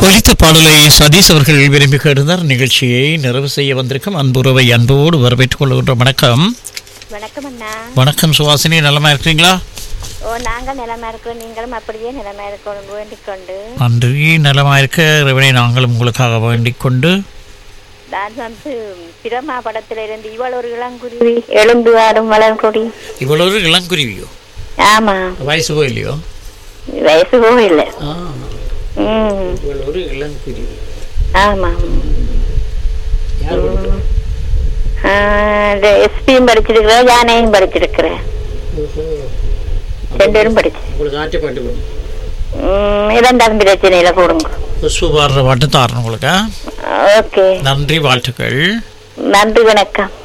ஒலித்த பாடலை சதீஷ் அவர்கள் விரும்பி கேட்டார் நிகழ்ச்சியை நிறைவு செய்ய வந்திருக்கும் அன்புறவை அன்போடு வரவேற்றுக் கொள்கின்ற வணக்கம் வணக்கம் அண்ணா வணக்கம் சுவாசினி நலமா இருக்கிறீங்களா ஓ நாங்கள் நிலமா இருக்கோம் நீங்களும் அப்படியே நிலமா இருக்கணும் வேண்டிக் கொண்டு நன்றி நலமா இருக்க இறைவனை நாங்களும் உங்களுக்காக வேண்டிக் கொண்டு நான் வந்து பிரமா படத்துல இருந்து இவள் ஒரு இளங்குருவி எழுந்து வாரும் வளர்கொடி இவ்வளவு இளங்குருவியோ ஆமா வயசு போயிலையோ வயசு போகல ம் இவ்வளவு இளங்குருவி ஆமா யார் எஸ்பியும் படிச்சிருக்கிறேன் யானையும் படிச்சிருக்கிறேன் ரெண்டு பேரும் படிச்சு உங்களுக்கு ஆட்சி பாட்டு போடும் ம், இரண்டாம் பிரச்சனையில போடுங்க புஷ்பு பாடுற பாட்டு தாரணும் உங்களுக்கு ஆ? ஓகே நன்றி வாழ்த்துக்கள் நன்றி வணக்கம்